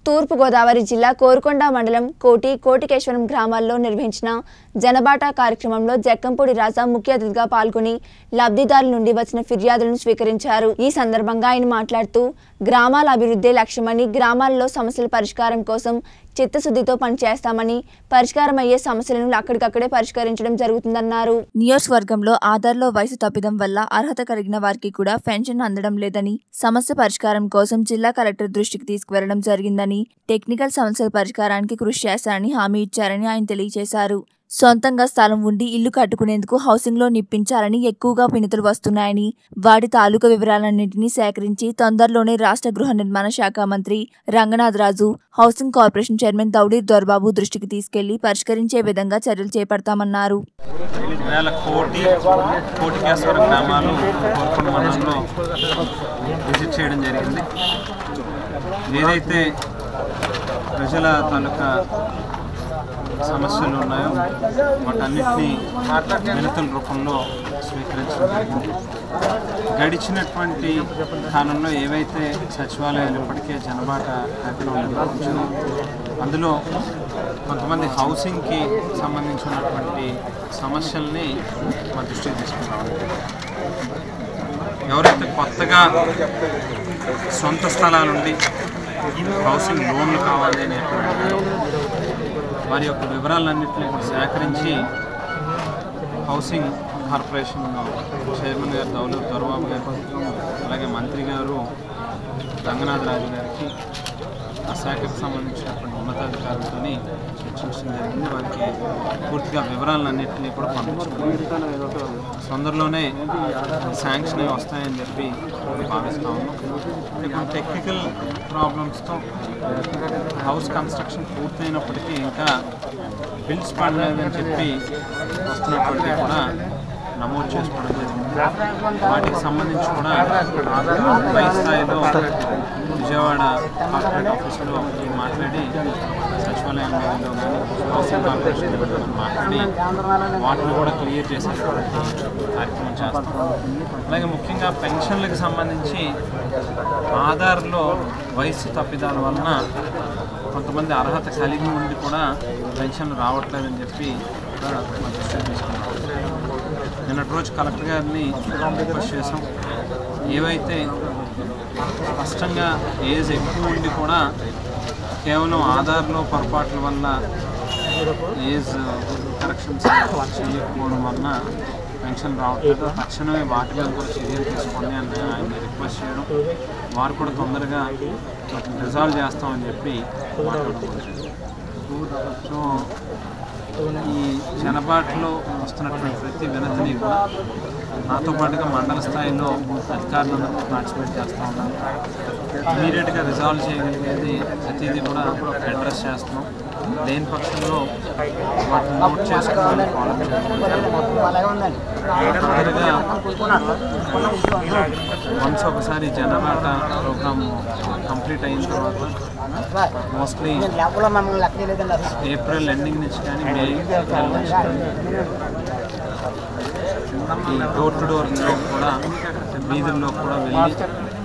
తూర్పుగోదావరి జిల్లా కోరుకొండ మండలం కోటి కోటికేశ్వరం గ్రామాల్లో నిర్వహించిన జనబాటా కార్యక్రమంలో జక్కంపూడి రాజా ముఖ్య అతిథిగా పాల్గొని లబ్ధిదారుల నుండి వచ్చిన ఫిర్యాదులను స్వీకరించారు ఈ సందర్భంగా ఆయన మాట్లాడుతూ గ్రామాల అభివృద్ధి లక్ష్యమని గ్రామాల్లో సమస్యల పరిష్కారం కోసం చిత్తశుద్ధితో పనిచేస్తామని పరిష్కారం అయ్యే సమస్యలను అక్కడికక్కడే పరిష్కరించడం జరుగుతుందన్నారు నియోజకవర్గంలో ఆధార్లో వయసు తప్పిదం వల్ల అర్హత కలిగిన వారికి కూడా పెన్షన్ అందడం లేదని సమస్య పరిష్కారం కోసం జిల్లా కలెక్టర్ దృష్టికి తీసుకువెళ్లడం జరిగిందని టెక్నికల్ సమస్యల పరిష్కారానికి కృషి చేస్తారని హామీ ఇచ్చారని ఆయన తెలియజేశారు సొంతంగా స్థలం ఉండి ఇల్లు కట్టుకునేందుకు హౌసింగ్ లోన్ ఇప్పించాలని ఎక్కువగా వినతులు వస్తున్నాయని వాటి తాలూకా వివరాలన్నింటినీ సేకరించి తొందరలోనే రాష్ట్ర గృహ నిర్మాణ శాఖ మంత్రి రంగనాథరాజు హౌసింగ్ కార్పొరేషన్ చైర్మన్ దౌడీ దొర్బాబు దృష్టికి తీసుకెళ్లి పరిష్కరించే విధంగా చర్యలు చేపడతామన్నారు వేల కోటి కోటికేశ్వరం గ్రామాలు కోరుకొండ మండలంలో విజిట్ చేయడం జరిగింది ఏదైతే ప్రజల తాలూకా సమస్యలు ఉన్నాయో వాటన్నిటినీ వినతుల రూపంలో స్వీకరించడం జరిగింది గడిచినటువంటి కాలంలో ఏవైతే సచివాలయాలు ఇప్పటికే జనబాట కార్యక్రమం నిర్వహించారో అందులో కొంతమంది హౌసింగ్కి సంబంధించినటువంటి సమస్యల్ని మా దృష్టికి తీసుకురావాలి ఎవరైతే కొత్తగా సొంత స్థలాలుండి హౌసింగ్ లోన్లు కావాలి అనేటువంటి వారి యొక్క వివరాలన్నింటినీ కూడా సేకరించి హౌసింగ్ కార్పొరేషన్ చైర్మన్ గారు దౌలత్ దొరబాబు గారు అలాగే మంత్రి గారు రంగనాథరాజు గారికి ఆ శాఖకు సంబంధించినటువంటి ఉన్నతాధికారులతో చర్చించడం జరిగింది వారికి పూర్తిగా వివరాలన్నింటినీ కూడా పంపించడం తొందరలోనే శాంక్షన్ అయి వస్తాయని చెప్పి భావిస్తా ఉన్నాం అంటే కొన్ని టెక్నికల్ ప్రాబ్లమ్స్తో హౌస్ కన్స్ట్రక్షన్ పూర్తయినప్పటికీ ఇంకా బిల్స్ పడలేదని చెప్పి వస్తున్నటువంటి కూడా నమోదు చేసుకోవడం జరిగింది వాటికి సంబంధించి కూడా పై స్థాయిలో విజయవాడ కార్పొరేట్ ఆఫీసులో మాట్లాడి సచివాలయం లెవెల్లో కానీ హౌసింగ్ కార్పొరేషన్ లెవెల్లో కానీ మాట్లాడి వాటిని కూడా క్లియర్ చేసేటువంటి కార్యక్రమం చేస్తాం అలాగే ముఖ్యంగా పెన్షన్లకు సంబంధించి ఆధార్లో వయసు తప్పిదాల వలన కొంతమంది అర్హత కలిగి ఉండి కూడా పెన్షన్ రావట్లేదని చెప్పి కూడా మా దృష్టికి తీసుకున్నాం నిన్నటి రోజు కలెక్టర్ గారిని రిక్వెస్ట్ చేసాం ఏవైతే స్పష్టంగా ఏజ్ ఎక్కువ ఉండి కూడా కేవలం ఆధార్లో పొరపాట్ల వల్ల ఏజ్ కరెక్షన్స్ చేయకపోవడం వలన పెన్షన్ రావట్లేదు తక్షణమే వాటి మీద కూడా చర్యలు తీసుకోండి అని ఆయన రిక్వెస్ట్ చేయడం వారు కూడా తొందరగా వాటిని రిజాల్వ్ చేస్తామని చెప్పి మాట్లాడుకుంటున్నారు సో ఈ జనబాటులో వస్తున్నటువంటి ప్రతి వినతిని కూడా నాతో పాటుగా మండల స్థాయిలో అధికారులందరూ పార్టిసిపేట్ చేస్తూ ఉన్నారు ఇమీడియట్గా రిజాల్వ్ చేయగలిగేది ప్రతిదీ కూడా అడ్రస్ చేస్తున్నాం లేని పక్షంలో వాటిని నోట్ చేసుకుని ఫాలో తొందరగా వన్స్ ఒకసారి జనబాట ప్రోగ్రామ్ కంప్లీట్ అయిన తర్వాత మోస్ట్లీ ఏప్రిల్ ఎండింగ్ నుంచి కానీ మే ఎండింగ్ నుంచి కానీ ఈ డోర్ టు డోర్ కూడా వీధుల్లో కూడా వెళ్ళి